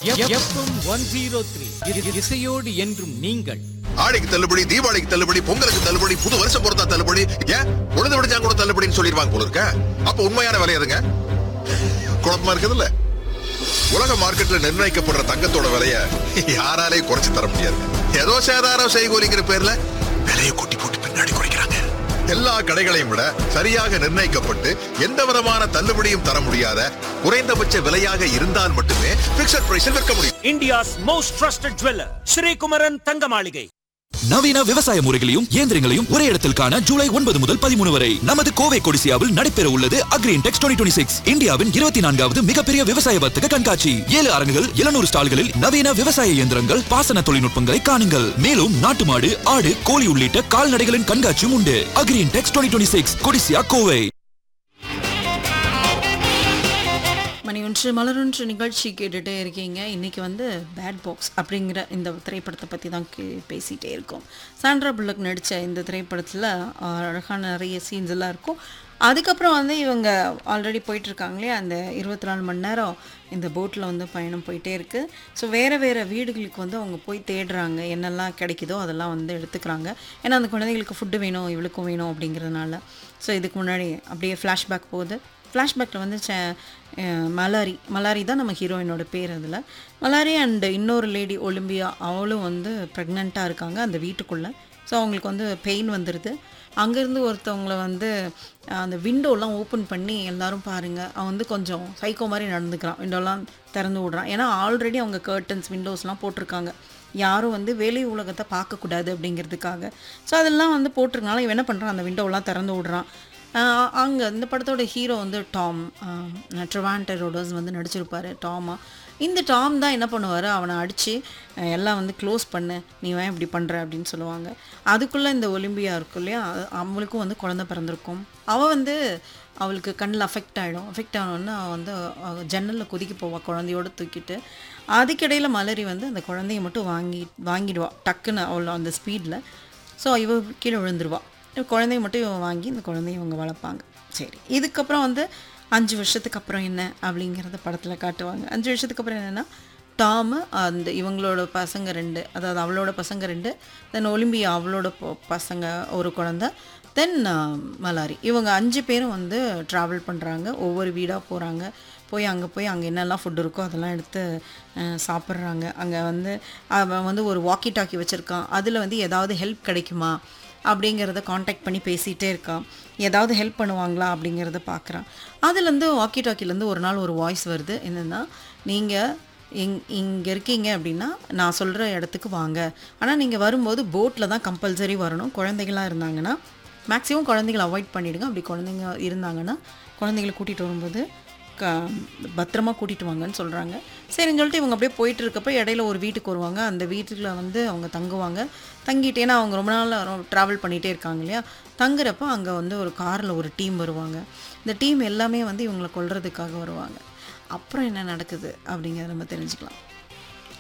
FM one zero three இசையோடு என்றும் நீங்கள் ஆடிக்கு தள்ளுபடி தீபாவளிக்கு தள்ளுபடி பொங்கலுக்கு தள்ளுபடி புது வருஷம் பொறுத்தா தள்ளுபடி ஏன் உழுது விடுச்சா கூட தள்ளுபடின்னு சொல்லிடுவாங்க போல இருக்க அப்ப உண்மையான விலை எதுங்க குழப்பமா இருக்குதுல்ல உலக மார்க்கெட்ல நிர்ணயிக்கப்படுற தங்கத்தோட விலைய யாராலையும் குறைச்சு தர முடியாது ஏதோ சேதாரம் செய்கூலிங்கிற பேர்ல விலையை கொட்டி போட்டு பின்னாடி குறைக்கிறாங்க எல்லா கடைகளையும் விட சரியாக நிர்ணயிக்கப்பட்டு எந்த விதமான தள்ளுபடியும் தர முடியாத குறைந்தபட்ச விலையாக இருந்தால் மட்டுமே பிக்சட் பிரைஸில் விற்க முடியும் India's most trusted jeweler, Sri Kumaran Thangamaligai. நவீன விவசாய முறைகளையும் இயந்திரங்களையும் ஒரே இடத்தில் காண ஜூலை ஒன்பது முதல் பதிமூணு வரை நமது கோவை கொடிசியாவில் நடைபெற உள்ளது அக்ரீன் டெக்ஸ் டுவெண்ட்டி சிக்ஸ் இந்தியாவின் இருபத்தி நான்காவது மிகப்பெரிய விவசாய வர்த்தக கண்காட்சி ஏழு அரங்குகள் எழுநூறு ஸ்டால்களில் நவீன விவசாய இயந்திரங்கள் பாசன தொழில்நுட்பங்களை காணுங்கள் மேலும் நாட்டு மாடு ஆடு கோழி உள்ளிட்ட கால்நடைகளின் கண்காட்சியும் உண்டு Agri Intex twenty six Codissia Kovai மணி ஒன்று மலரொன்று நிகழ்ச்சி கேட்டுகிட்டே இருக்கீங்க இன்றைக்கி வந்து பேட் பாக்ஸ் அப்படிங்கிற இந்த திரைப்படத்தை பற்றி தான் கே- பேசிகிட்டே இருக்கோம் சாண்ட்ரா புல்லக் நடித்த இந்த திரைப்படத்தில் அழகான நிறைய சீன்ஸ் எல்லாம் இருக்கும் அதுக்கப்புறம் வந்து இவங்க ஆல்ரெடி போயிட்டுருக்காங்களே அந்த இருபத்தி நாலு மணி நேரம் இந்த போட்டில் வந்து பயணம் போயிட்டே இருக்குது ஸோ வேறு வேறு வீடுகளுக்கு வந்து அவங்க போய் தேடுறாங்க என்னெல்லாம் கிடைக்குதோ அதெல்லாம் வந்து எடுத்துக்கிறாங்க ஏன்னா அந்த குழந்தைகளுக்கு ஃபுட்டு வேணும் இவளுக்கும் வேணும் அப்படிங்கிறதுனால ஸோ இதுக்கு முன்னாடி அப்படியே ஃப்ளாஷ்பேக் போகுது ஃப்ளாஷ்பேக்கில் வந்து ச அஹ் மலாரி மலாரி தான் நம்ம ஹீரோயினோட பேர் அதில் மலாரி அண்ட் இன்னொரு லேடி ஒலிம்பியா அவளும் வந்து ப்ரெக்னெண்ட்டாக இருக்காங்க அந்த வீட்டுக்குள்ளே ஸோ அவங்களுக்கு வந்து பெயின் வந்துடுது அங்கேருந்து ஒருத்தவங்கள வந்து அஹ், அந்த விண்டோலாம் ஓப்பன் பண்ணி எல்லாரும் பாருங்கள் அவன் வந்து கொஞ்சம் சைக்கோ மாதிரி நடந்துக்கிறான் விண்டோலாம் திறந்து விடுறான் ஏன்னா ஆல்ரெடி அவங்க கர்டன்ஸ் விண்டோஸ்லாம் போட்டிருக்காங்க யாரும் வந்து வெளி உலகத்தை பார்க்கக்கூடாது அப்படிங்கிறதுக்காக ஸோ அதெல்லாம் வந்து போட்டிருக்கனால இவன் என்ன பண்ணுறான் அந்த விண்டோலாம் திறந்து விடுறான் அங்கே இந்த படத்தோட ஹீரோ வந்து டாம் ட்ரிவான்டரோடஸ் வந்து நடிச்சிருப்பாரு டாமா இந்த டாம் தான் என்ன பண்ணுவார் அவனை அடித்து எல்லாம் வந்து க்ளோஸ் பண்ணு நீ ஏன் இப்படி பண்ணுற அப்படின்னு சொல்லுவாங்க அதுக்குள்ளே இந்த ஒலிம்பியா இருக்கும் இல்லையா அது- அவளுக்கும் வந்து குழந்தை பிறந்திருக்கும் அவள் வந்து அவளுக்கு கண்ணில் அஃபெக்ட் ஆகிடும் அஃபெக்ட் ஆனோடனே அவள் வந்து ஜன்னலில் குதிக்க போவாள் குழந்தையோட தூக்கிட்டு அதுக்கிடையில் மலரி வந்து அந்த குழந்தைய மட்டும் வாங்கி வாங்கிடுவா டக்குன்னு அவள் அந்த ஸ்பீடில் ஸோ இவ கீழே விழுந்துருவா குழந்தைய மட்டும் இவன் வாங்கி இந்த குழந்தைய இவங்க வளர்ப்பாங்க சரி இதுக்கப்புறம் வந்து அஞ்சு வருஷத்துக்கு அப்புறம் என்ன அப்படிங்கிறத படத்தில் காட்டுவாங்க அஞ்சு வருஷத்துக்கு அப்புறம் என்னென்னா டாமு அந்த இவங்களோட பசங்க ரெண்டு அதாவது அவளோட பசங்க ரெண்டு தென் ஒலிம்பியா அவளோட பொ- பசங்க ஒரு குழந்த தென் மலாரி இவங்க அஞ்சு பேரும் வந்து ட்ராவல் பண்ணுறாங்க ஒவ்வொரு வீடாக போகிறாங்க போய் அங்கே போய் அங்கே என்னெல்லாம் ஃபுட் இருக்கோ அதெல்லாம் எடுத்து அஹ், சாப்பிட்றாங்க அங்கே வந்து அவன் வந்து ஒரு வாக்கி டாக்கி வச்சுருக்கான் அதில் வந்து ஏதாவது ஹெல்ப் கிடைக்குமா அப்படிங்கிறத காண்டாக்ட் பண்ணி பேசிகிட்டே இருக்கான் ஏதாவது ஹெல்ப் பண்ணுவாங்களா அப்படிங்கிறத பார்க்குறான் அதுலேருந்து வாக்கி டாக்கிலேருந்து ஒரு நாள் ஒரு வாய்ஸ் வருது என்னென்னா நீங்கள் இங் இங்கே இருக்கீங்க அப்படின்னா நான் சொல்கிற இடத்துக்கு வாங்க ஆனால் நீங்கள் வரும்போது போட்டில் தான் கம்பல்சரி வரணும் குழந்தைகளாக இருந்தாங்கன்னா மேக்ஸிமம் குழந்தைகளை அவாய்ட் பண்ணிவிடுங்க அப்படி குழந்தைங்க இருந்தாங்கன்னா குழந்தைகளை கூட்டிகிட்டு வரும்போது க பத்திரமா கூட்டிகிட்டு வாங்கன்னு சொல்கிறாங்க சரின்னு சொல்லிட்டு இவங்க அப்படியே போயிட்டு இருக்கப்ப இடையில ஒரு வீட்டுக்கு வருவாங்க அந்த வீட்டுக்குள்ள வந்து அவங்க தங்குவாங்க தங்கிட்டு ஏன்னா அவங்க ரொம்ப நாள் ட்ராவல் பண்ணிகிட்டே இருக்காங்க இல்லையா தங்குறப்ப அங்கே வந்து ஒரு காரில் ஒரு டீம் வருவாங்க இந்த டீம் எல்லாமே வந்து இவங்களை கொல்றதுக்காக வருவாங்க அப்புறம் என்ன நடக்குது அப்படிங்கிறத நம்ம தெரிஞ்சுக்கலாம்